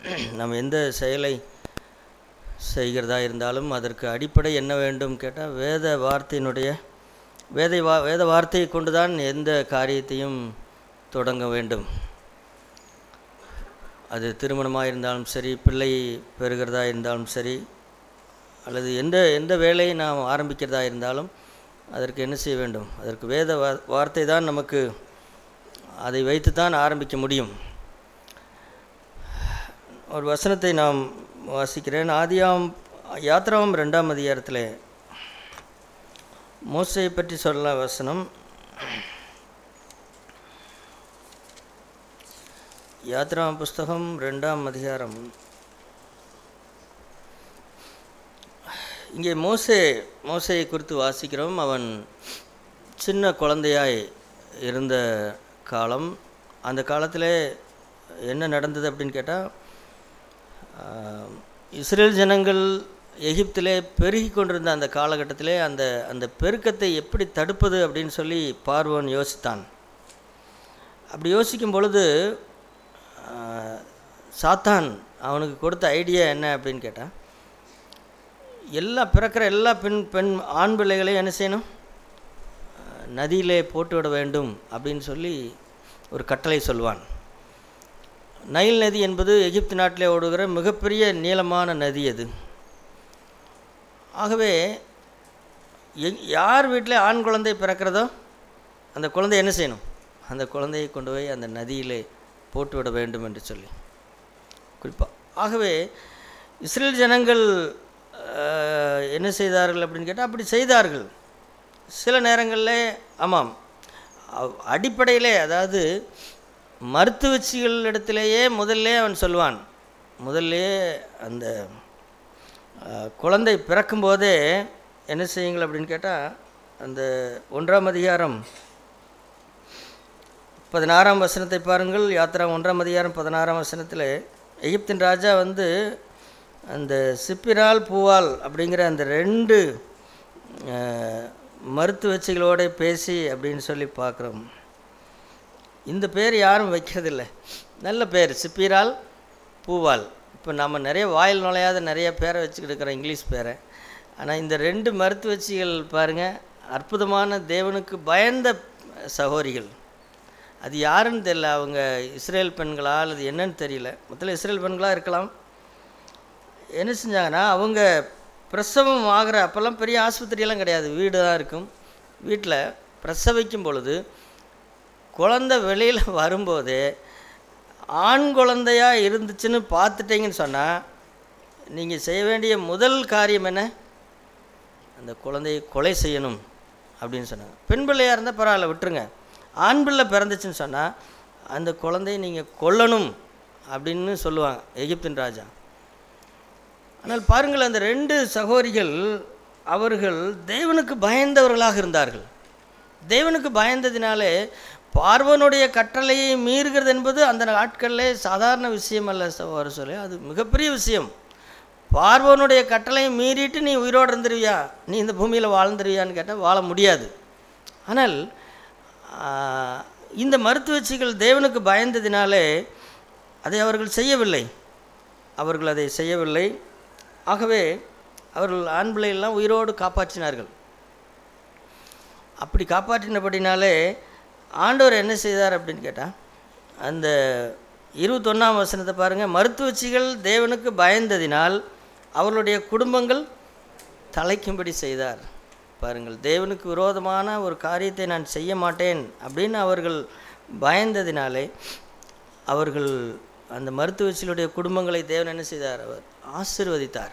நம்ம எந்த செயலை செய்கிறதா இருந்தாலும் அதற்கு அடிப்படை என்ன வேண்டும் கேட்டால் வேத வார்த்தையினுடைய வேதை வா வேத வார்த்தையை கொண்டு தான் எந்த காரியத்தையும் தொடங்க வேண்டும் அது திருமணமாக இருந்தாலும் சரி பிள்ளை பெறுகிறதா இருந்தாலும் சரி அல்லது எந்த எந்த வேலையை நாம் ஆரம்பிக்கிறதா இருந்தாலும் அதற்கு என்ன செய்ய வேண்டும் அதற்கு வேத வா வார்த்தை தான் நமக்கு அதை வைத்து தான் ஆரம்பிக்க முடியும் ஒரு வசனத்தை நாம் வாசிக்கிறேன் ஆதியாம் யாத்ராவும் ரெண்டாம் அதிகாரத்தில் மோசையை பற்றி சொல்ல வசனம் யாத்ராம் புஸ்தகம் ரெண்டாம் அதிகாரம் இங்கே மோசே மோசையை குறித்து வாசிக்கிறோம் அவன் சின்ன குழந்தையாய் இருந்த காலம் அந்த காலத்தில் என்ன நடந்தது அப்படின்னு கேட்டால் இஸ்ரேல் ஜனங்கள் எகிப்திலே பெருகி கொண்டிருந்த அந்த காலகட்டத்திலே அந்த அந்த பெருக்கத்தை எப்படி தடுப்பது அப்படின்னு சொல்லி பார்வோன் யோசித்தான் அப்படி யோசிக்கும் பொழுது ஆஹ், சாத்தான் அவனுக்கு கொடுத்த ஐடியா என்ன அப்படின்னு கேட்டால் எல்லா பிறக்கிற எல்லா பெண் பெண் ஆண் பிள்ளைகளையும் என்ன செய்யணும் ஆஹ், நதியிலே போட்டு விட வேண்டும் அப்படின்னு சொல்லி ஒரு கட்டளை சொல்வான் நைல் நதி என்பது எகிப்து நாட்டிலே ஓடுகிற மிகப்பெரிய நீளமான நதி அது ஆகவே எங் யார் வீட்டில் ஆண் குழந்தை பிறக்கிறதோ அந்த குழந்தை என்ன செய்யணும் அந்த குழந்தையை கொண்டு போய் அந்த நதியிலே போட்டு விட வேண்டும் என்று சொல்லி குறிப்பாக ஆகவே இஸ்ரேல் ஜனங்கள் ஆஹ், என்ன செய்தார்கள் அப்படின்னு கேட்டால் அப்படி செய்தார்கள் சில நேரங்களில் ஆமாம் அவ்- அடிப்படையிலே அதாவது மருத்துவச்சிகளிடத்திலேயே முதல்ல அவன் சொல்லுவான் முதல்லே அந்த ஆஹ், குழந்தை பிறக்கும்போதே என்ன செய்யுங்கள் அப்படின்னு கேட்டால் அந்த ஒன்றாம் அதிகாரம் பதினாறாம் வசனத்தை பாருங்கள் யாத்திரா ஒன்றாம் அதிகாரம் பதினாறாம் வசனத்தில் எகிப்தின் ராஜா வந்து அந்த சிப்பிரால் பூவால் அப்படிங்கிற அந்த ரெண்டு ஆஹ், மருத்துவச்சிகளோட பேசி அப்படின்னு சொல்லி பார்க்குறோம் இந்த பேர் யாரும் வைக்கிறதில்ல நல்ல பேர் சிப்பிரால் பூவால் இப்போ நம்ம நிறைய வாயில் நுழையாத நிறைய பேரை வச்சுக்கிட்டு இருக்கிறோம் இங்கிலீஷ் பேரை ஆனால் இந்த ரெண்டு மருத்துவச்சிகள் பாருங்கள் அற்புதமான தேவனுக்கு பயந்த சகோரிகள் அது யாருன்னு தெரியல அவங்க இஸ்ரேல் பெண்களா அல்லது என்னன்னு தெரியல மொத்தத்தில் இஸ்ரேல் பெண்களாக இருக்கலாம் என்ன செஞ்சாங்கன்னா அவங்க பிரசவம் ஆகிற அப்போல்லாம் பெரிய ஆஸ்பத்திரியெல்லாம் கிடையாது வீடு தான் இருக்கும் வீட்டில் பிரசவிக்கும் பொழுது குழந்தை வெளியில் வரும்போது ஆண் குழந்தையா இருந்துச்சுன்னு பார்த்துட்டீங்கன்னு சொன்னால் நீங்கள் செய்ய வேண்டிய முதல் காரியம் என்ன அந்த குழந்தையை கொலை செய்யணும் அப்படின்னு சொன்னாங்க பெண் பிள்ளையாக இருந்தால் பரவாயில்ல விட்டுருங்க ஆண் பிள்ளை பிறந்துச்சுன்னு சொன்னால் அந்த குழந்தையை நீங்கள் கொல்லணும் அப்படின்னு சொல்லுவாங்க எகிப்தின் ராஜா ஆனால் பாருங்கள் அந்த ரெண்டு சகோரிகள் அவர்கள் தேவனுக்கு பயந்தவர்களாக இருந்தார்கள் தேவனுக்கு பயந்ததினாலே பார்வனுடைய கட்டளையை மீறுகிறது என்பது அந்த நாட்களிலே சாதாரண விஷயம் அல்ல சகோதர சொல்லி அது மிகப்பெரிய விஷயம் பார்வனுடைய கட்டளையை மீறிட்டு நீ உயிரோடு இருந்துருவியா நீ இந்த பூமியில் வாழ்ந்துருவியான்னு கேட்டால் வாழ முடியாது ஆனால் ஆஹ், இந்த மருத்துவச்சிகள் தேவனுக்கு பயந்ததினாலே அதை அவர்கள் செய்யவில்லை அவர்கள் அதை செய்யவில்லை ஆகவே அவர்கள் ஆண் பிள்ளையெல்லாம் உயிரோடு காப்பாற்றினார்கள் அப்படி காப்பாற்றினபடினாலே ஆண்டவர் என்ன செய்தார் அப்படின்னு கேட்டால் அந்த இருபத்தொன்னாம் வசனத்தை பாருங்கள் மருத்துவச்சிகள் தேவனுக்கு பயந்ததினால் அவர்களுடைய குடும்பங்கள் தலைக்கும்படி செய்தார் பாருங்கள் தேவனுக்கு விரோதமான ஒரு காரியத்தை நான் செய்ய மாட்டேன் அப்படின்னு அவர்கள் பயந்ததினாலே அவர்கள் அந்த மருத்துவச்சிகளுடைய குடும்பங்களை தேவன் என்ன செய்தார் அவர் ஆசிர்வதித்தார்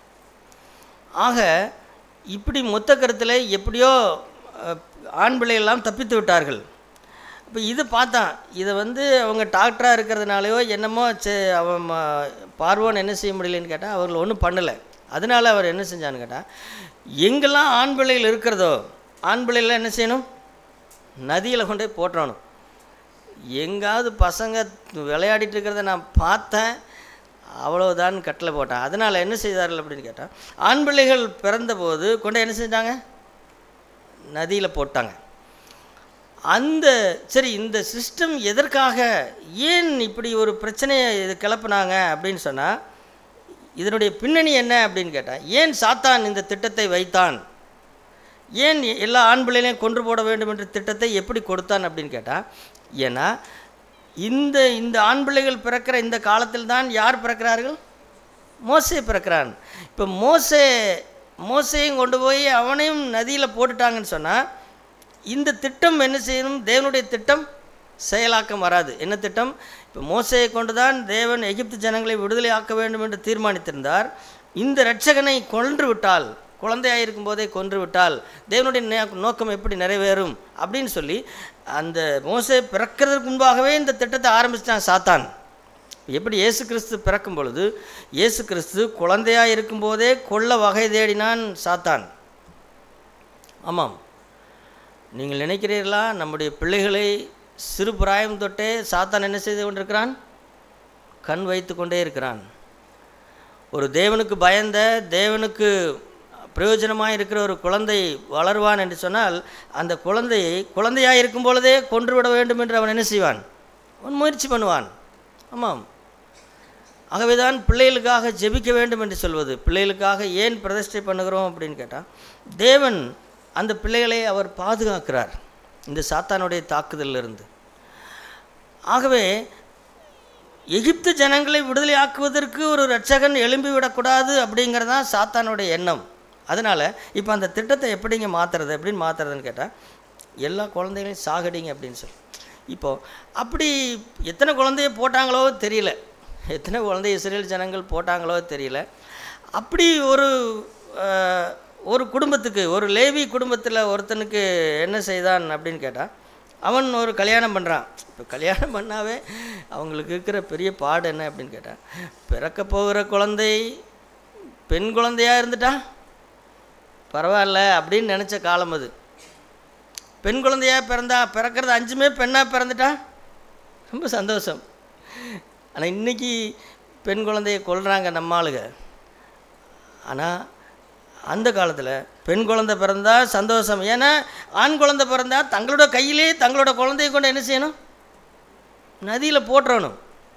ஆக இப்படி மொத்த கருத்தில் எப்படியோ அஹ், ஆண் பிள்ளையெல்லாம் தப்பித்து விட்டார்கள் இப்போ இது பார்த்தான் இதை வந்து அவங்க டாக்டராக இருக்கிறதுனாலையோ என்னமோ சே அவன் ம- பார்வோன் என்ன செய்ய முடியலன்னு கேட்டால் அவர்கள் ஒன்றும் பண்ணலை அதனால் அவர் என்ன செஞ்சான்னு கேட்டால் எங்கெல்லாம் ஆண் பிள்ளைகள் இருக்கிறதோ ஆண் பிள்ளைகள் என்ன செய்யணும் நதியில் கொண்டு போய் போட்டுறணும் எங்காவது பசங்க விளையாடிட்டு இருக்கிறத நான் பார்த்தேன் அவ்வளவுதான் கட்டளை போட்டேன் அதனால் என்ன செய்தார்கள் அப்படின்னு கேட்டால் ஆண் பிள்ளைகள் பிறந்தபோது கொண்டு என்ன செஞ்சாங்க நதியில் போட்டாங்க அந்த சரி இந்த சிஸ்டம் எதற்காக ஏன் இப்படி ஒரு பிரச்சனையை இது கிளப்புனாங்க அப்படின்னு சொன்னால் இதனுடைய பின்னணி என்ன அப்படின்னு கேட்டால் ஏன் சாத்தான் இந்த திட்டத்தை வைத்தான் ஏன் எல்லா ஆண் பிள்ளைகளையும் கொன்று போட வேண்டும் என்ற திட்டத்தை எப்படி கொடுத்தான் அப்படின்னு கேட்டால் ஏன்னா இந்த இந்த ஆண் பிள்ளைகள் பிறக்கிற இந்த காலத்தில் தான் யார் பிறக்கிறார்கள் மோசே பிறக்கிறான் இப்போ மோசே மோசையும் கொண்டு போய் அவனையும் நதியில் போட்டுட்டாங்கன்னு சொன்னால் இந்த திட்டம் என்ன செய்யணும் தேவனுடைய திட்டம் செயலாக்கம் வராது என்ன திட்டம் இப்போ மோசையை கொண்டு தான் தேவன் எகிப்து ஜனங்களை விடுதலை ஆக்க வேண்டும் என்று தீர்மானித்திருந்தார் இந்த இரட்சகனை கொன்று விட்டால் குழந்தையாயிருக்கும் போதே கொன்று விட்டால் தேவனுடைய நே- நோக்கம் எப்படி நிறைவேறும் அப்படின்னு சொல்லி அந்த மோசே பிறக்கிறதுக்கு முன்பாகவே இந்த திட்டத்தை ஆரம்பிச்சிட்டான் சாத்தான் எப்படி இயேசு கிறிஸ்து பிறக்கும் பொழுது இயேசு கிறிஸ்து குழந்தையாக இருக்கும்போதே கொல்ல வகை தேடினான் சாத்தான் ஆமாம் நீங்கள் நினைக்கிறீர்களா நம்முடைய பிள்ளைகளை சிறு பிராயம் தொட்டே சாத்தான் என்ன செய்து கொண்டிருக்கிறான் கண் வைத்து கொண்டே இருக்கிறான் ஒரு தேவனுக்கு பயந்த தேவனுக்கு பிரயோஜனமாக இருக்கிற ஒரு குழந்தை வளருவான் என்று சொன்னால் அந்த குழந்தையை குழந்தையாக இருக்கும் பொழுதே கொன்றுவிட வேண்டும் என்று அவன் என்ன செய்வான் அவன் முயற்சி பண்ணுவான் ஆமாம் ஆகவே தான் பிள்ளைகளுக்காக ஜெபிக்க வேண்டும் என்று சொல்வது பிள்ளைகளுக்காக ஏன் பிரதிஷ்டை பண்ணுகிறோம் அப்படின்னு கேட்டால் தேவன் அந்த பிள்ளைகளை அவர் பாதுகாக்கிறார் இந்த சாத்தானுடைய தாக்குதலிலிருந்து ஆகவே எகிப்து ஜனங்களை விடுதலை ஆக்குவதற்கு ஒரு ரட்சகன் எழும்பி விடக்கூடாது அப்படிங்கிறது தான் சாத்தானுடைய எண்ணம் அதனால் இப்போ அந்த திட்டத்தை எப்படிங்க மாற்றுறது எப்படின்னு மாற்றுறதுன்னு கேட்டால் எல்லா குழந்தைகளையும் சாகடிங்க அப்படின்னு சொல்லி இப்போது அப்படி எத்தனை குழந்தைய போட்டாங்களோ தெரியல எத்தனை குழந்தை இஸ்ரேல் ஜனங்கள் போட்டாங்களோ தெரியல அப்படி ஒரு அஹ், ஒரு குடும்பத்துக்கு ஒரு லேவி குடும்பத்தில் ஒருத்தனுக்கு என்ன செய்தான் அப்படின்னு கேட்டால் அவன் ஒரு கல்யாணம் பண்ணுறான் இப்போ கல்யாணம் பண்ணாவே அவங்களுக்கு இருக்கிற பெரிய பாடு என்ன அப்படின்னு கேட்டால் பிறக்க போகிற குழந்தை பெண் குழந்தையாக இருந்துட்டா பரவாயில்ல அப்படின்னு நினச்ச காலம் அது பெண் குழந்தையாக பிறந்தா பிறக்கிறது அஞ்சுமே பெண்ணாக பிறந்துட்டா ரொம்ப சந்தோஷம் ஆனால் இன்றைக்கி பெண் குழந்தையை கொல்றாங்க நம்ம ஆளுங்க ஆனால் அந்த காலத்தில் பெண் குழந்தை பிறந்தா சந்தோஷம் ஏன்னா ஆண் குழந்தை பிறந்தா தங்களோட கையிலே தங்களோட குழந்தையை கொண்டு என்ன செய்யணும் நதியில் போட்டுறணும்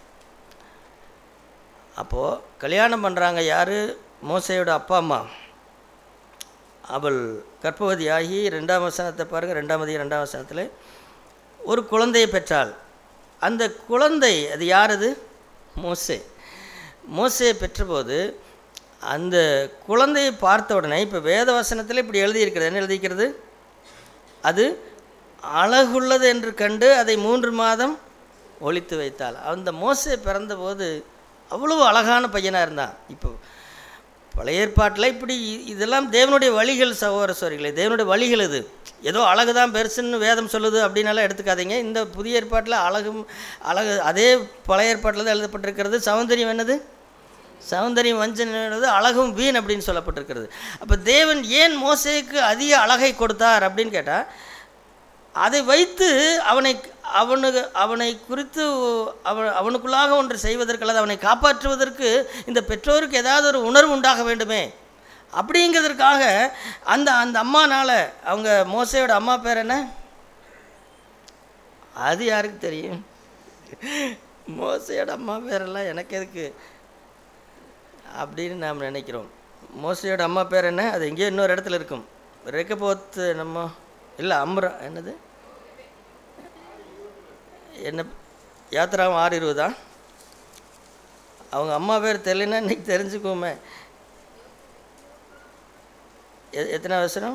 அப்போது கல்யாணம் பண்ணுறாங்க யார் மோசையோட அப்பா அம்மா அவள் கர்ப்பவதியாகி ரெண்டாம் வசனத்தை பாருங்கள் ரெண்டாம் அதிகம் ரெண்டாம் வசனத்தில் ஒரு குழந்தையை பெற்றாள் அந்த குழந்தை அது யார் அது மோசே மோசையை பெற்றபோது அந்த குழந்தையை பார்த்த உடனே இப்போ வேத வசனத்தில் இப்படி எழுதியிருக்கிறது என்ன எழுதியிருக்கிறது அது அழகுள்ளது என்று கண்டு அதை மூன்று மாதம் ஒழித்து வைத்தாள் அந்த மோசே பிறந்தபோது அவ்வளவு அழகான பையனாக இருந்தான் இப்போ பழைய ஏற்பாட்டில் இப்படி இ- இதெல்லாம் தேவனுடைய வழிகள் சகோதர சோரிகளே தேவனுடைய வழிகள் இது ஏதோ அழகு தான் பெருசுன்னு வேதம் சொல்லுது அப்படின்னாலாம் எடுத்துக்காதீங்க இந்த புதிய ஏற்பாட்டில் அழகும் அழகு அதே பழைய ஏற்பாட்டில் தான் எழுதப்பட்டிருக்கிறது சௌந்தரியம் என்னது சௌந்தரியம் வஞ்சனது அழகும் வீண் அப்படின்னு சொல்லப்பட்டிருக்கிறது அப்போ தேவன் ஏன் மோசேக்கு அதிக அழகை கொடுத்தார் அப்படின்னு கேட்டால் அதை வைத்து அவனை அவனுக்கு அவனை குறித்து அவன் அவனுக்குள்ளாக ஒன்று செய்வதற்கு அல்லது அவனை காப்பாற்றுவதற்கு இந்த பெற்றோருக்கு ஏதாவது ஒரு உணர்வு உண்டாக வேண்டுமே அப்படிங்கிறதுக்காக அந்த அந்த அம்மானால் அவங்க மோசையோட அம்மா பேர் என்ன அது யாருக்கு தெரியும் மோசையோட அம்மா பேரெல்லாம் எனக்கு எதுக்கு அப்படின்னு நாம் நினைக்கிறோம் மோசையோட அம்மா பேர் என்ன அது எங்கேயோ இன்னொரு இடத்துல இருக்கும் ரெக்கபோத்து நம்ம இல்லை அம்ரா என்னது என்ன யாத்திராவும் ஆறு இருபதா அவங்க அம்மா பேர் தெரியலன்னா இன்னைக்கு தெரிஞ்சுக்குவோமே எ- எத்தனை அவசரம்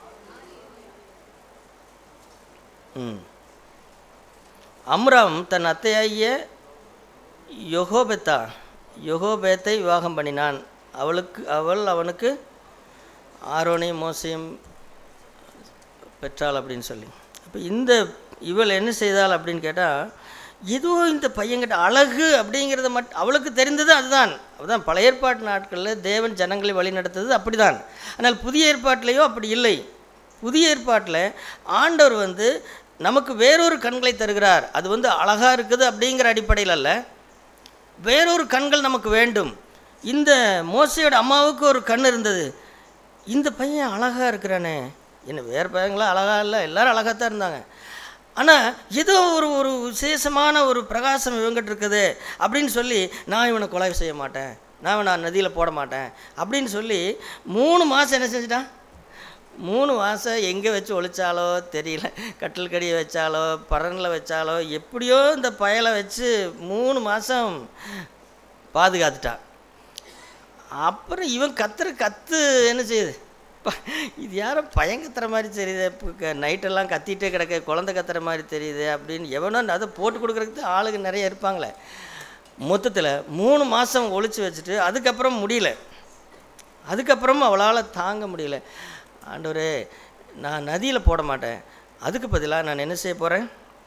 ம் அம்ராம் தன் அத்தையாகிய யொகோபெத்தா யொகோபேத்தை விவாகம் பண்ணினான் அவளுக்கு அவள் அவனுக்கு ஆரோனையும் மோசையும் பெற்றாள் அப்படின்னு சொல்லி அப்போ இந்த இவள் என்ன செய்தாள் அப்படின்னு கேட்டால் ஏதோ இந்த பையன்கிட்ட அழகு அப்படிங்கிறத மட் அவளுக்கு தெரிந்தது அதுதான் அதுதான் பழைய ஏற்பாட்டு நாட்களில் தேவன் ஜனங்களை வழி நடத்தது அப்படிதான் ஆனால் புதிய ஏற்பாட்டிலேயோ அப்படி இல்லை புதிய ஏற்பாட்டில் ஆண்டவர் வந்து நமக்கு வேறொரு கண்களை தருகிறார் அது வந்து அழகாக இருக்குது அப்படிங்கிற அடிப்படையில் அல்ல வேறொரு கண்கள் நமக்கு வேண்டும் இந்த மோசையோட அம்மாவுக்கு ஒரு கண் இருந்தது இந்த பையன் அழகாக இருக்கிறானே என்ன வேறு பையங்களாம் அழகா இல்லை எல்லாரும் அழகாக தான் இருந்தாங்க ஆனால் ஏதோ ஒரு ஒரு விசேஷமான ஒரு பிரகாசம் இவங்கிட்ட இருக்குது அப்படின்னு சொல்லி நான் இவனை கொலை செய்ய மாட்டேன் நான் இவனை நதியில் போட மாட்டேன் அப்படின்னு சொல்லி மூணு மாதம் என்ன செஞ்சிட்டான் மூணு மாதம் எங்கே வச்சு ஒழிச்சாலோ தெரியல கட்டில் கடியை வச்சாலோ பரனில் வச்சாலோ எப்படியோ இந்த பயலை வச்சு மூணு மாதம் பாதுகாத்துட்டான் அப்புறம் இவன் கத்துற கத்து என்ன செய்யுது ப- இது யாரோ பையன் கத்துற மாதிரி தெரியுது இப்போ நைட்டெல்லாம் கத்திட்டே கிடக்க குழந்தை கத்துற மாதிரி தெரியுது அப்படின்னு எவனோ அதை போட்டு கொடுக்குறதுக்கு ஆளுங்க நிறைய இருப்பாங்களே மொத்தத்தில் மூணு மாதம் ஒழிச்சு வச்சுட்டு அதுக்கப்புறம் முடியல அதுக்கப்புறமும் அவளால் தாங்க முடியல ஆண்டவரே நான் நதியில் போட மாட்டேன் அதுக்கு பதிலாக நான் என்ன செய்ய போகிறேன்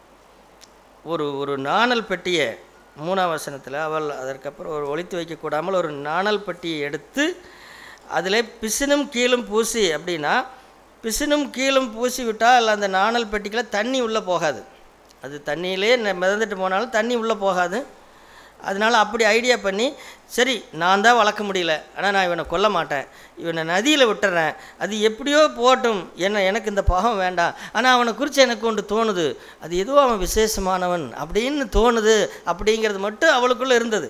ஒரு ஒரு நாணல் பெட்டியை மூணாம் வசனத்தில் அவள் அதற்கப்புறம் ஒரு ஒளித்து வைக்கக்கூடாமல் ஒரு நாணல் பெட்டியை எடுத்து அதில் பிசினும் கீழும் பூசி அப்படின்னா பிசினும் கீழும் பூசி விட்டால் அந்த நாணல் பெட்டிக்குள்ள தண்ணி உள்ளே போகாது அது தண்ணியிலே ந- மிதந்துட்டு போனாலும் தண்ணி உள்ளே போகாது அதனால் அப்படி ஐடியா பண்ணி சரி நான் தான் வளர்க்க முடியல ஆனால் நான் இவனை கொல்ல மாட்டேன் இவனை நதியில் விட்டுறேன் அது எப்படியோ போட்டும் என்ன எனக்கு இந்த பாவம் வேண்டாம் ஆனால் அவனை குறித்து எனக்கு ஒன்று தோணுது அது ஏதோ அவன் விசேஷமானவன் அப்படின்னு தோணுது அப்படிங்கிறது மட்டும் அவளுக்குள்ளே இருந்தது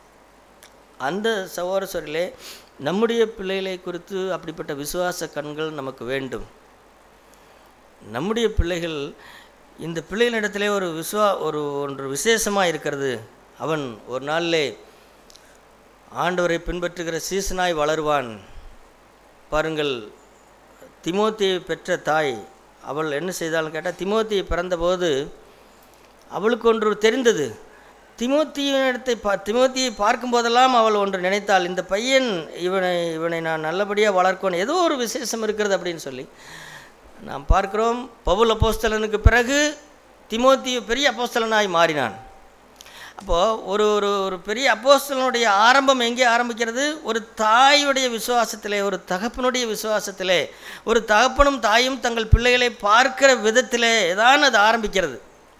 அந்த சகோதரர்களே நம்முடைய பிள்ளைகளை குறித்து அப்படிப்பட்ட விசுவாச கண்கள் நமக்கு வேண்டும் நம்முடைய பிள்ளைகள் இந்த பிள்ளைகளிடத்திலே ஒரு விசுவா ஒரு ஒன்று விசேஷமாக இருக்கிறது அவன் ஒரு நாளிலே ஆண்டவரை பின்பற்றுகிற சீசனாய் வளருவான் பாருங்கள் திமோத்தியை பெற்ற தாய் அவள் என்ன செய்தாள்னு கேட்டால் திமோத்தியை பிறந்தபோது அவளுக்கு ஒன்று தெரிந்தது திமோத்தியிடத்தை பா திமோத்தியை பார்க்கும்போதெல்லாம் அவள் ஒன்று நினைத்தாள் இந்த பையன் இவனை இவனை நான் நல்லபடியாக வளர்க்கணும் ஏதோ ஒரு விசேஷம் இருக்கிறது அப்படின்னு சொல்லி நாம் பார்க்கிறோம் பவுல் அப்போஸ்தலனுக்கு பிறகு திமோத்தி பெரிய அப்போஸ்தலனாய் மாறினான் அப்போது ஒரு ஒரு ஒரு பெரிய அப்போஸ்தலனுடைய ஆரம்பம் எங்கே ஆரம்பிக்கிறது ஒரு தாயுடைய விசுவாசத்திலே ஒரு தகப்பனுடைய விசுவாசத்திலே ஒரு தகப்பனும் தாயும் தங்கள் பிள்ளைகளை பார்க்கிற விதத்திலே தான் அது ஆரம்பிக்கிறது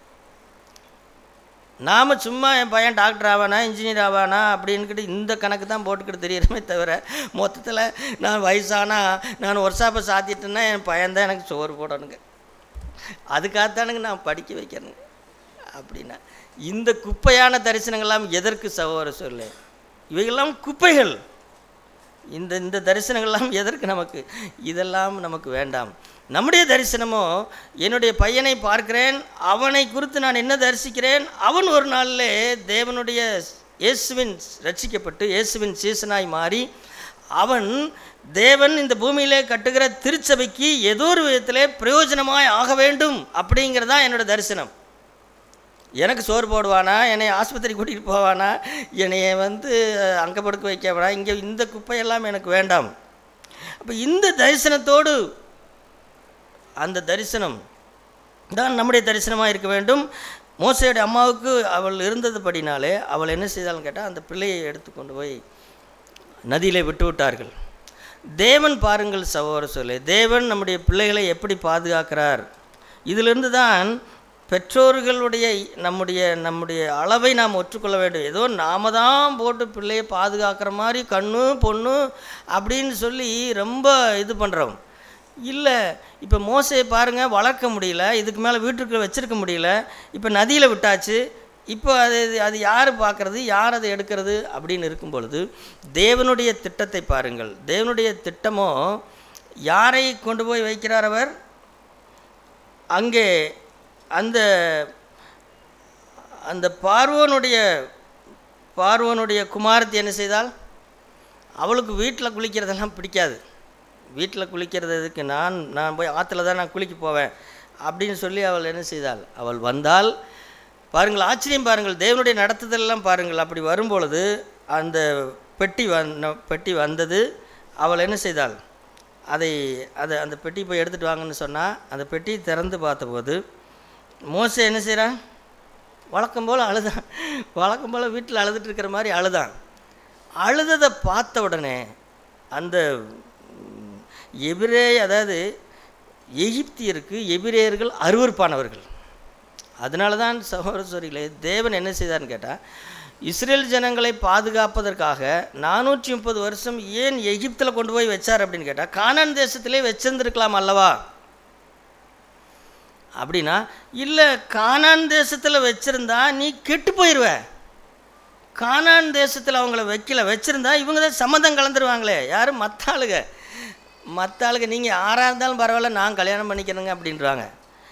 நாம் சும்மா என் பையன் டாக்டர் ஆவானா இன்ஜினியர் ஆவானா அப்படின்னுக்கிட்டு இந்த கணக்கு தான் போட்டுக்கிட்டு தெரியறமே தவிர மொத்தத்தில் நான் வயசானா நான் ஒர்ஷாப்பை சாத்திட்டேன்னா என் பையன் தான் எனக்கு சோறு போடணுங்க அதுக்காகத்தானுங்க நான் படிக்க வைக்கிறேனுங்க அப்படின்னா இந்த குப்பையான தரிசனங்கள்லாம் எதற்கு சகோதர சொல்லு இவைகள்லாம் குப்பைகள் இந்த இந்த தரிசனங்கள்லாம் எதற்கு நமக்கு இதெல்லாம் நமக்கு வேண்டாம் நம்முடைய தரிசனமோ என்னுடைய பையனை பார்க்கிறேன் அவனை குறித்து நான் என்ன தரிசிக்கிறேன் அவன் ஒரு நாளில் தேவனுடைய இயேசுவின் ரட்சிக்கப்பட்டு இயேசுவின் சீசனாய் மாறி அவன் தேவன் இந்த பூமியிலே கட்டுகிற திருச்சபைக்கு ஏதோ ஒரு விதத்திலே பிரயோஜனமாய் ஆக வேண்டும் அப்படிங்கிறது தான் என்னோட தரிசனம் எனக்கு சோறு போடுவானா என்னை ஆஸ்பத்திரி கூட்டிகிட்டு போவானா என்னைய வந்து அங்கே படுக்க வைக்கவானா இங்கே இந்த குப்பையெல்லாம் எனக்கு வேண்டாம் அப்போ இந்த தரிசனத்தோடு அந்த தரிசனம் தான் நம்முடைய தரிசனமாக இருக்க வேண்டும் மோசையுடைய அம்மாவுக்கு அவள் இருந்ததுபடினாலே அவள் என்ன செய்தாள்னு கேட்டால் அந்த பிள்ளையை எடுத்து கொண்டு போய் நதியிலே விட்டு விட்டார்கள் தேவன் பாருங்கள் சகோதர சொல்லு தேவன் நம்முடைய பிள்ளைகளை எப்படி பாதுகாக்கிறார் இதிலிருந்து தான் பெற்றோர்களுடைய நம்முடைய நம்முடைய அளவை நாம் ஒற்றுக்கொள்ள வேண்டும் ஏதோ நாம தான் போட்டு பிள்ளையை பாதுகாக்கிற மாதிரி கண்ணு பொண்ணு அப்படின்னு சொல்லி ரொம்ப இது பண்ணுறோம் இல்லை இப்போ மோசையை பாருங்கள் வளர்க்க முடியல இதுக்கு மேலே வீட்டுக்கு வச்சிருக்க முடியல இப்போ நதியில் விட்டாச்சு இப்போ அது அது யார் பார்க்குறது யார் அதை எடுக்கிறது அப்படின்னு இருக்கும் பொழுது தேவனுடைய திட்டத்தை பாருங்கள் தேவனுடைய திட்டமோ யாரை கொண்டு போய் வைக்கிறார் அவர் அங்கே அந்த அந்த பார்வோனுடைய பார்வோனுடைய குமாரத்தி என்ன செய்தால் அவளுக்கு வீட்டில் குளிக்கிறதெல்லாம் பிடிக்காது வீட்டில் குளிக்கிறது எதுக்கு நான் நான் போய் ஆற்றுல தான் நான் குளிக்க போவேன் அப்படின்னு சொல்லி அவள் என்ன செய்தாள் அவள் வந்தால் பாருங்கள் ஆச்சரியம் பாருங்கள் தேவனுடைய நடத்துதலெல்லாம் பாருங்கள் அப்படி வரும்பொழுது அந்த பெட்டி வந்த பெட்டி வந்தது அவள் என்ன செய்தாள் அதை அதை அந்த பெட்டி போய் எடுத்துகிட்டு வாங்கன்னு சொன்னால் அந்த பெட்டி திறந்து பார்த்தபோது மோசை என்ன செய்கிறான் வழக்கம் போல் அழுதான் வழக்கம் போல் வீட்டில் அழுதுட்டு இருக்கிற மாதிரி அழுதான் அழுததை பார்த்த உடனே அந்த ம், எபிரே அதாவது எகிப்தியருக்கு எபிரேயர்கள் அருவருப்பானவர்கள் அதனால தான் சகோதரர்களே தேவன் என்ன செய்தார்னு கேட்டால் இஸ்ரேல் ஜனங்களை பாதுகாப்பதற்காக நானூற்றி முப்பது வருஷம் ஏன் எகிப்தில் கொண்டு போய் வச்சார் அப்படின்னு கேட்டால் கானான் தேசத்திலே வச்சிருந்துருக்கலாம் அல்லவா அப்படின்னா இல்லை கானான் தேசத்தில் வச்சுருந்தா நீ கெட்டு போயிடுவ கானான் தேசத்தில் அவங்கள வைக்கல வச்சுருந்தா இவங்க தான் சம்மந்தம் கலந்துருவாங்களே யாரும் மற்ற ஆளுங்க மற்ற ஆளுங்க நீங்கள் யாராக இருந்தாலும் பரவாயில்ல நான் கல்யாணம் பண்ணிக்கணுங்க அப்படின்றாங்க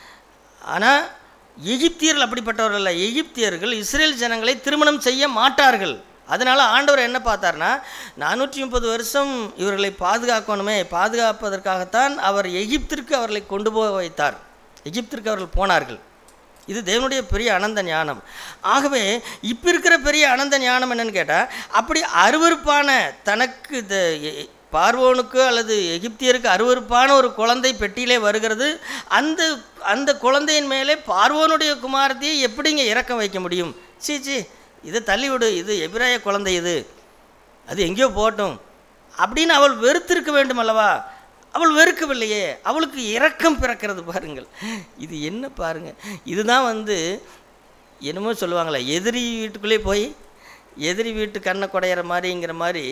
ஆனால் எகிப்தியர்கள் அப்படிப்பட்டவர்கள் அல்ல எகிப்தியர்கள் இஸ்ரேல் ஜனங்களை திருமணம் செய்ய மாட்டார்கள் அதனால் ஆண்டவர் என்ன பார்த்தார்னா நானூற்றி முப்பது வருஷம் இவர்களை பாதுகாக்கணுமே பாதுகாப்பதற்காகத்தான் அவர் எகிப்திற்கு அவர்களை கொண்டு போக வைத்தார் எகிப்திற்கு அவர்கள் போனார்கள் இது தேவனுடைய பெரிய அனந்த ஞானம் ஆகவே இப்போ இருக்கிற பெரிய அனந்த ஞானம் என்னன்னு கேட்டால் அப்படி அருவருப்பான தனக்கு இந்த எ- பார்வோனுக்கு அல்லது எகிப்தியருக்கு அருவருப்பான ஒரு குழந்தை பெட்டியிலே வருகிறது அந்த அந்த குழந்தையின் மேலே பார்வோனுடைய குமாரத்தையை எப்படிங்க இறக்கம் வைக்க முடியும் சீ சீ இதை தள்ளிவிடு இது எபிராய குழந்தை இது அது எங்கேயோ போகட்டும் அப்படின்னு அவள் வெறுத்திருக்க வேண்டும் அல்லவா அவள் வெறுக்கவில்லையே அவளுக்கு இரக்கம் பிறக்கிறது பாருங்கள் இது என்ன பாருங்க இதுதான் வந்து என்னமோ சொல்லுவாங்களே எதிரி வீட்டுக்குள்ளே போய் எதிரி வீட்டு கண்ணை குடையிற மாதிரிங்கிற மாதிரி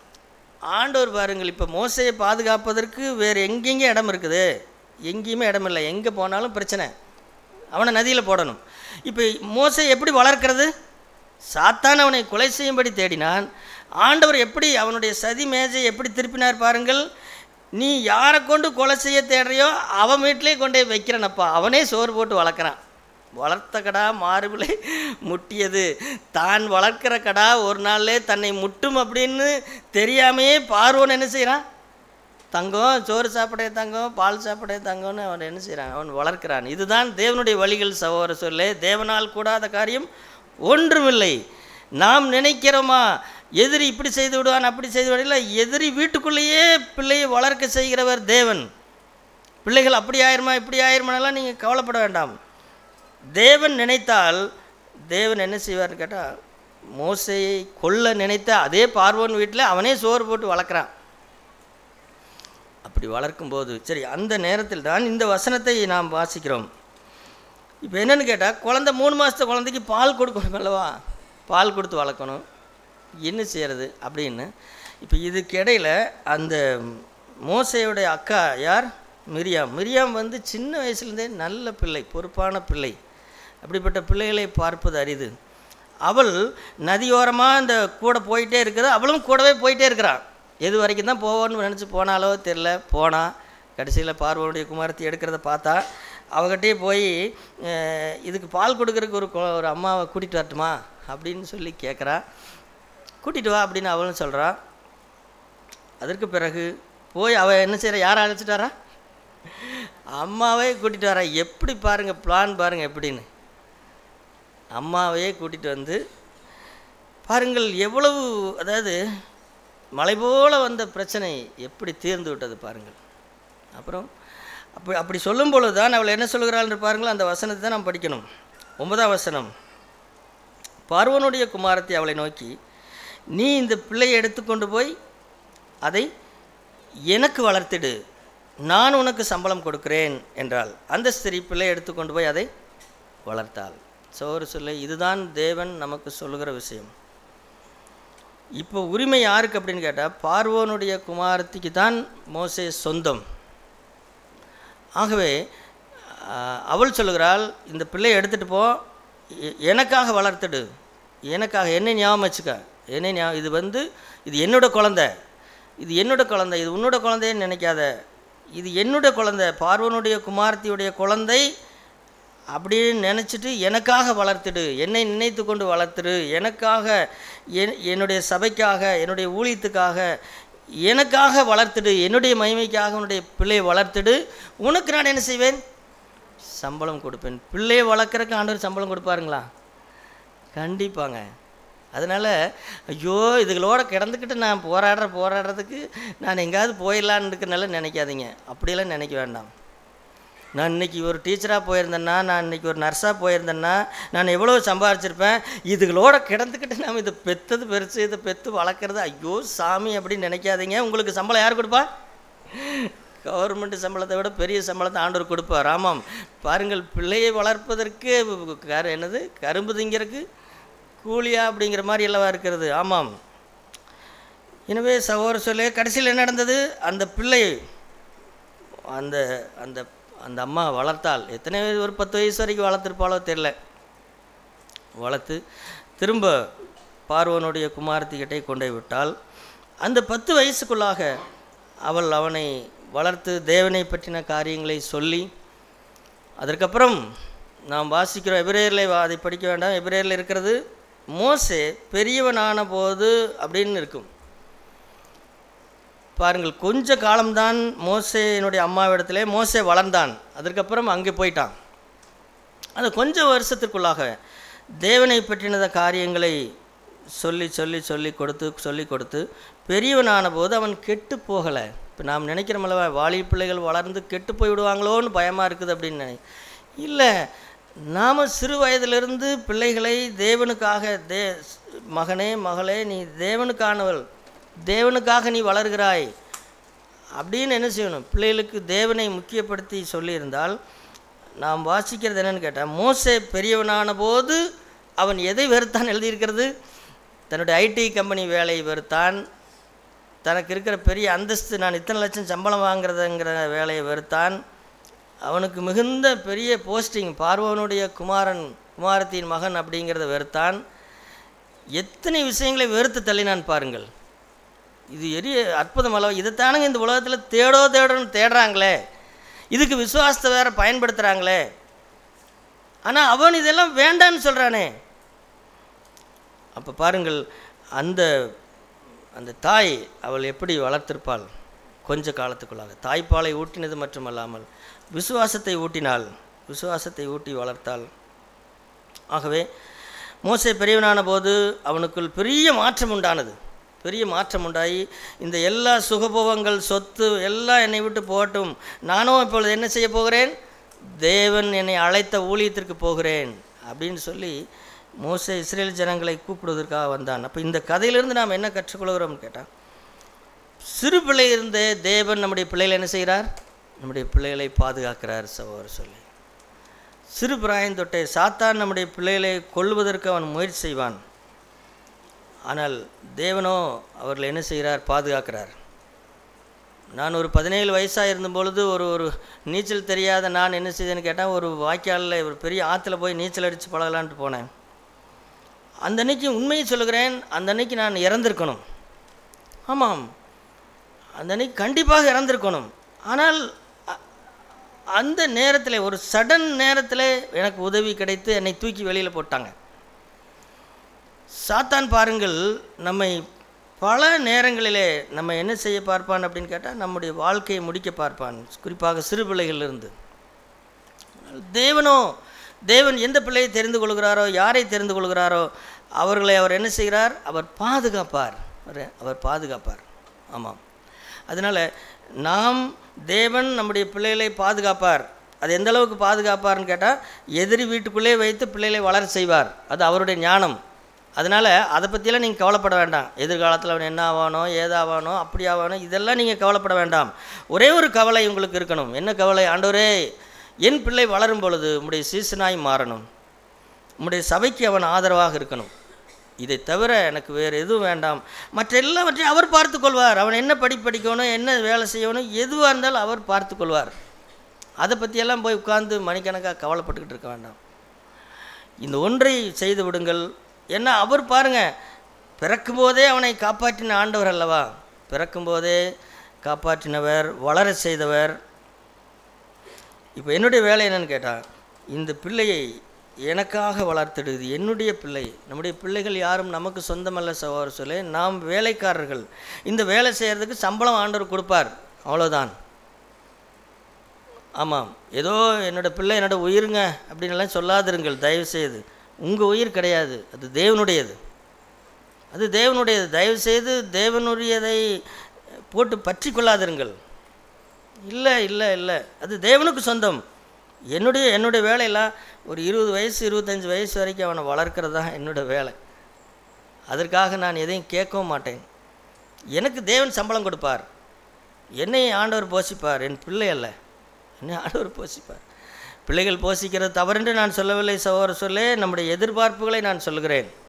ஆண்டவர் பாருங்கள் இப்போ மோசையை பாதுகாப்பதற்கு வேறு எங்கெங்கே இடம் இருக்குது எங்கேயுமே இடம் இல்லை எங்கே போனாலும் பிரச்சனை அவனை நதியில் போடணும் இப்போ மோசை எப்படி வளர்க்கிறது சாத்தான் அவனை கொலை செய்யும்படி தேடினான் ஆண்டவர் எப்படி அவனுடைய சதி மேஜை எப்படி திருப்பினார் பாருங்கள் நீ யாரை கொண்டு கொலை செய்ய தேடுறியோ அவன் வீட்டிலே கொண்டு போய் வைக்கிறனப்பா அவனே சோறு போட்டு வளர்க்குறான் வளர்த்த கடா மாறுபிளை முட்டியது தான் வளர்க்கிற கடா ஒரு நாள்லே தன்னை முட்டும் அப்படின்னு தெரியாமையே பார்வோன் என்ன செய்கிறான் தங்கம் சோறு சாப்பிடே தங்கம் பால் சாப்பிடே தங்கம்னு அவன் என்ன செய்கிறான் அவன் வளர்க்கிறான் இதுதான் தேவனுடைய வழிகள் சகோதர சொல்லே தேவனால் கூடாத காரியம் ஒன்றுமில்லை நாம் நினைக்கிறோமா எதிரி இப்படி செய்து விடுவான் அப்படி செய்து விடுவான் இல்லை எதிரி வீட்டுக்குள்ளேயே பிள்ளையை வளர்க்க செய்கிறவர் தேவன் பிள்ளைகள் அப்படி ஆயிருமா இப்படி ஆயிருமானெல்லாம் நீங்கள் கவலைப்பட வேண்டாம் தேவன் நினைத்தால் தேவன் என்ன செய்வார்னு கேட்டால் மோசையை கொல்ல நினைத்த அதே பார்வோன் வீட்டில் அவனே சோறு போட்டு வளர்க்குறான் அப்படி வளர்க்கும்போது சரி அந்த நேரத்தில் தான் இந்த வசனத்தை நாம் வாசிக்கிறோம் இப்போ என்னன்னு கேட்டால் குழந்தை மூணு மாதத்து குழந்தைக்கு பால் கொடுக்கணும் அல்லவா பால் கொடுத்து வளர்க்கணும் என்ன செய்கிறது அப்படின்னு இப்போ இதுக்கு இடையில அந்த மோசையுடைய அக்கா யார் மிரியாம் மிரியாம் வந்து சின்ன வயசுலேருந்தே நல்ல பிள்ளை பொறுப்பான பிள்ளை அப்படிப்பட்ட பிள்ளைகளை பார்ப்பது அரிது அவள் நதியோரமாக இந்த கூட போயிட்டே இருக்கிற அவளும் கூடவே போயிட்டே இருக்கிறாள் எது வரைக்கும் தான் போவோன்னு நினச்சி போனாலோ தெரில போனா கடைசியில் பார்வனுடைய குமாரத்தை எடுக்கிறத பார்த்தா அவகிட்டே போய் அஹ், இதுக்கு பால் கொடுக்கறதுக்கு ஒரு கொ- ஒரு அம்மாவை கூட்டிகிட்டு வரட்டுமா அப்படின்னு சொல்லி கேட்குறா கூட்டிகிட்டு வா அப்படின்னு அவளும் சொல்கிறா அதற்கு பிறகு போய் அவள் என்ன செய்கிறா யாரை அழைச்சிட்டு வரா அம்மாவே கூட்டிகிட்டு வரா எப்படி பாருங்கள் பிளான் பாருங்கள் எப்படின்னு அம்மாவையே கூட்டிகிட்டு வந்து பாருங்கள் எவ்வளவு அதாவது மலை போல வந்த பிரச்சனை எப்படி தீர்ந்து விட்டது பாருங்கள் அப்புறம் அப்படி அப்படி சொல்லும் பொழுது தான் அவள் என்ன சொல்கிறாள் என்று பாருங்கள் அந்த வசனத்தை தான் நாம் படிக்கணும் ஒன்பதாம் வசனம் பார்வனுடைய குமாரத்தை அவளை நோக்கி நீ இந்த பிள்ளையை எடுத்துக்கொண்டு போய் அதை எனக்கு வளர்த்திடு நான் உனக்கு சம்பளம் கொடுக்கிறேன் என்றாள் அந்த ஸ்திரீ பிள்ளை எடுத்துக்கொண்டு போய் அதை வளர்த்தாள் சோறு சொல்ல இதுதான் தேவன் நமக்கு சொல்லுகிற விஷயம் இப்போ உரிமை யாருக்கு அப்படின்னு கேட்டால் பார்வோனுடைய குமாரத்திக்கு தான் மோசே சொந்தம் ஆகவே ஆஹ், அவள் சொல்லுகிறாள் இந்த பிள்ளையை எடுத்துகிட்டு போ எ- எனக்காக வளர்த்துடு எனக்காக என்னை ஞாபகம் வச்சுக்க என்னை ஞாபகம் இது வந்து இது என்னோட குழந்தை இது என்னோட குழந்தை இது உன்னோட குழந்தைன்னு நினைக்காத இது என்னோட குழந்தை பார்வனுடைய குமாரத்தியுடைய குழந்தை அப்படின்னு நினச்சிட்டு எனக்காக வளர்த்துடு என்னை நினைத்து கொண்டு வளர்த்துடு எனக்காக என் என்னுடைய சபைக்காக என்னுடைய ஊழியத்துக்காக எனக்காக வளர்த்துடு என்னுடைய மகிமைக்காக உன்னுடைய பிள்ளையை வளர்த்துடு உனக்கு நான் என்ன செய்வேன் சம்பளம் கொடுப்பேன் பிள்ளையை வளர்க்குறக்கு ஆண்டவர் சம்பளம் கொடுப்பாருங்களா கண்டிப்பாங்க அதனால் ஐயோ இதுகளோட கிடந்துக்கிட்டு நான் போராடுற போராடுறதுக்கு நான் எங்கேயாவது போயிடலான்னு இருக்கிறனால நினைக்காதீங்க அப்படியெல்லாம் நினைக்க வேண்டாம் நான் இன்னைக்கு ஒரு டீச்சராக போயிருந்தேன்னா நான் இன்னைக்கு ஒரு நர்ஸாக போயிருந்தேன்னா நான் எவ்வளோ சம்பாரிச்சிருப்பேன் இதுகளோட கிடந்துக்கிட்டு நாம் இதை பெத்தது பெருசு இதை பெற்று வளர்க்குறது ஐயோ சாமி அப்படின்னு நினைக்காதீங்க உங்களுக்கு சம்பளம் யார் கொடுப்பா கவர்மெண்ட் சம்பளத்தை விட பெரிய சம்பளத்தை ஆண்டவர் கொடுப்பார் ஆமாம் பாருங்கள் பிள்ளையை வளர்ப்பதற்கு கரு என்னது கரும்பு திங்கிறதுக்கு கூலியா அப்படிங்கிற மாதிரி அல்லவா இருக்கிறது ஆமாம் எனவே சகோதர சொல்ல கடைசியில் என்ன நடந்தது அந்த பிள்ளை அந்த அந்த அந்த அம்மா வளர்த்தாள் எத்தனை வயசு ஒரு பத்து வயசு வரைக்கும் வளர்த்துருப்பாளோ தெரில வளர்த்து திரும்ப பார்வனுடைய குமாரத்திக்கிட்டே கொண்டு போய் விட்டால் அந்த பத்து வயசுக்குள்ளாக அவள் அவனை வளர்த்து தேவனை பற்றின காரியங்களை சொல்லி அதற்கப்புறம் நாம் வாசிக்கிறோம் எபிரேயரில் வா- அதை படிக்க வேண்டாம் எபிரேயரில் இருக்கிறது மோசே பெரியவனான போது அப்படின்னு இருக்கும் பாருங்கள் கொஞ்ச காலம்தான் மோசேனுடைய அம்மாவிடத்திலே மோசே வளர்ந்தான் அதற்கப்புறம் அங்கே போயிட்டான் அது கொஞ்சம் வருஷத்திற்குள்ளாக தேவனை பற்றினத காரியங்களை சொல்லி சொல்லி சொல்லி கொடுத்து சொல்லி கொடுத்து பெரியவனான போது அவன் கெட்டு போகலை இப்போ நாம் நினைக்கிறோமல்லவா வாலி பிள்ளைகள் வளர்ந்து கெட்டு போய் விடுவாங்களோன்னு பயமாக இருக்குது அப்படின்னு நினை இல்லை நாம் சிறு வயதிலிருந்து பிள்ளைகளை தேவனுக்காக தே மகனே மகளே நீ தேவனுக்கானவள் தேவனுக்காக நீ வளர்கிறாய் அப்படின்னு என்ன செய்யணும் பிள்ளைகளுக்கு தேவனை முக்கியப்படுத்தி சொல்லியிருந்தால் நாம் வாசிக்கிறது என்னன்னு கேட்டால் மோசே பெரியவனான போது அவன் எதை வெறுத்தான் எழுதியிருக்கிறது தன்னுடைய ஐடி கம்பெனி வேலையை வெறுத்தான் தனக்கு இருக்கிற பெரிய அந்தஸ்து நான் இத்தனை லட்சம் சம்பளம் வாங்குறதுங்கிற வேலையை வெறுத்தான் அவனுக்கு மிகுந்த பெரிய போஸ்டிங் பார்வனுடைய குமாரன் குமாரத்தின் மகன் அப்படிங்கிறத வெறுத்தான் எத்தனை விஷயங்களை வெறுத்து தள்ளினான் பாருங்கள் இது எரிய அற்புதம் அல்லவா இதைத்தானுங்க இந்த உலகத்தில் தேடோ தேடணும்னு தேடுறாங்களே இதுக்கு விசுவாசத்தை வேற பயன்படுத்துகிறாங்களே ஆனால் அவன் இதெல்லாம் வேண்டான்னு சொல்கிறானே அப்போ பாருங்கள் அந்த அந்த தாய் அவள் எப்படி வளர்த்திருப்பாள் கொஞ்ச காலத்துக்குள்ளாக தாய்ப்பாலை ஊட்டினது மட்டுமல்லாமல் விசுவாசத்தை ஊட்டினாள் விசுவாசத்தை ஊட்டி வளர்த்தாள் ஆகவே மோசே பெரியவனான போது அவனுக்குள் பெரிய மாற்றம் உண்டானது பெரிய மாற்றம் உண்டாகி இந்த எல்லா சுகபோகங்கள் சொத்து எல்லாம் என்னை விட்டு போகட்டும் நானும் இப்பொழுது என்ன செய்ய போகிறேன் தேவன் என்னை அழைத்த ஊழியத்திற்கு போகிறேன் அப்படின்னு சொல்லி மோசே இஸ்ரேல் ஜனங்களை கூப்பிடுவதற்காக வந்தான் அப்போ இந்த கதையிலிருந்து நாம் என்ன கற்றுக்கொள்கிறோம்னு கேட்டால் சிறு பிள்ளை இருந்தே தேவன் நம்முடைய பிள்ளைகளை என்ன செய்கிறார் நம்முடைய பிள்ளைகளை பாதுகாக்கிறார் சகோதரர் சொல்லி சிறு பிராயம் தொட்டே சாத்தான் நம்முடைய பிள்ளைகளை கொல்வதற்கு அவன் முயற்சி செய்வான் ஆனால் தேவனோ அவர்களை என்ன செய்கிறார் பாதுகாக்கிறார் நான் ஒரு பதினேழு வயசாக இருந்தபொழுது ஒரு ஒரு நீச்சல் தெரியாத நான் என்ன செய்தேன்னு கேட்டால் ஒரு வாய்க்காலில் ஒரு பெரிய ஆற்றுல போய் நீச்சல் அடித்து பழகலான்ட்டு போனேன் அந்த அன்னைக்கு உண்மையை சொல்லுகிறேன் அந்த அன்னைக்கு நான் இறந்திருக்கணும் ஆமாம் அந்த அன்னைக்கு கண்டிப்பாக இறந்திருக்கணும் ஆனால் அ- அந்த நேரத்தில் ஒரு சடன் நேரத்தில் எனக்கு உதவி கிடைத்து என்னை தூக்கி வெளியில் போட்டாங்க சாத்தான் பாருங்கள் நம்மை பல நேரங்களிலே நம்ம என்ன செய்ய பார்ப்பான் அப்படின்னு கேட்டால் நம்முடைய வாழ்க்கையை முடிக்க பார்ப்பான் குறிப்பாக சிறு பிள்ளைகளிலிருந்து தேவனோ தேவன் எந்த பிள்ளையை தெரிந்து கொள்கிறாரோ யாரை தெரிந்து கொள்கிறாரோ அவர்களை அவர் என்ன செய்கிறார் அவர் பாதுகாப்பார் அவர் அவர் பாதுகாப்பார் ஆமாம் அதனால் நாம் தேவன் நம்முடைய பிள்ளைகளை பாதுகாப்பார் அது எந்த அளவுக்கு பாதுகாப்பார்னு கேட்டால் எதிரி வீட்டுக்குள்ளே வைத்து பிள்ளைகளை வளர செய்வார் அது அவருடைய ஞானம் அதனால் அதை பற்றியெல்லாம் நீங்கள் கவலைப்பட வேண்டாம் எதிர்காலத்தில் அவன் என்ன ஆவானோ ஏதாவானோ அப்படி ஆவானோ இதெல்லாம் நீங்கள் கவலைப்பட வேண்டாம் ஒரே ஒரு கவலை உங்களுக்கு இருக்கணும் என்ன கவலை ஆண்டவரே என் பிள்ளை வளரும் பொழுது உம்முடைய சீசனாய் மாறணும் உம்முடைய சபைக்கு அவன் ஆதரவாக இருக்கணும் இதை தவிர எனக்கு வேறு எதுவும் வேண்டாம் மற்ற எல்லாவற்றையும் அவர் பார்த்துக்கொள்வார் அவன் என்ன படி படிக்கணும் என்ன வேலை செய்யணும் எதுவாக இருந்தாலும் அவர் பார்த்துக்கொள்வார் அதை பற்றியெல்லாம் போய் உட்கார்ந்து மணிக்கணக்காக கவலைப்பட்டுக்கிட்டு இருக்க வேண்டாம் இந்த ஒன்றை செய்து விடுங்கள் ஏன்னா அவர் பாருங்க பிறக்கும்போதே அவனை காப்பாற்றின ஆண்டவர் அல்லவா பிறக்கும்போதே காப்பாற்றினவர் வளர செய்தவர் இப்போ என்னுடைய வேலை என்னன்னு கேட்டால் இந்த பிள்ளையை எனக்காக வளர்த்தெடுது என்னுடைய பிள்ளை நம்முடைய பிள்ளைகள் யாரும் நமக்கு சொந்தமல்ல சகோதர சொல்லி நாம் வேலைக்காரர்கள் இந்த வேலை செய்கிறதுக்கு சம்பளம் ஆண்டவர் கொடுப்பார் அவ்வளோதான் ஆமாம் ஏதோ என்னோட பிள்ளை என்னோட உயிருங்க அப்படின்னுலாம் சொல்லாதிருங்கள் தயவு செய்து உங்கள் உயிர் கிடையாது அது தேவனுடையது அது தேவனுடையது தயவு செய்து தேவனுடையதை போட்டு பற்றி கொள்ளாதிருங்கள் இல்லை இல்லை இல்லை அது தேவனுக்கு சொந்தம் என்னுடைய என்னுடைய வேலையெல்லாம் ஒரு இருபது வயசு இருபத்தஞ்சி வயசு வரைக்கும் அவனை வளர்க்குறது தான் என்னோடய வேலை அதற்காக நான் எதையும் கேட்கவும் மாட்டேன் எனக்கு தேவன் சம்பளம் கொடுப்பார் என்னை ஆண்டவர் போஷிப்பார் என் பிள்ளை அல்ல என்னை ஆண்டவர் போஷிப்பார் பிள்ளைகள் போஷிக்கிறது தவறென்று நான் சொல்லவில்லை சகோதர சொல்லே நம்முடைய எதிர்பார்ப்புகளை நான் சொல்லுகிறேன்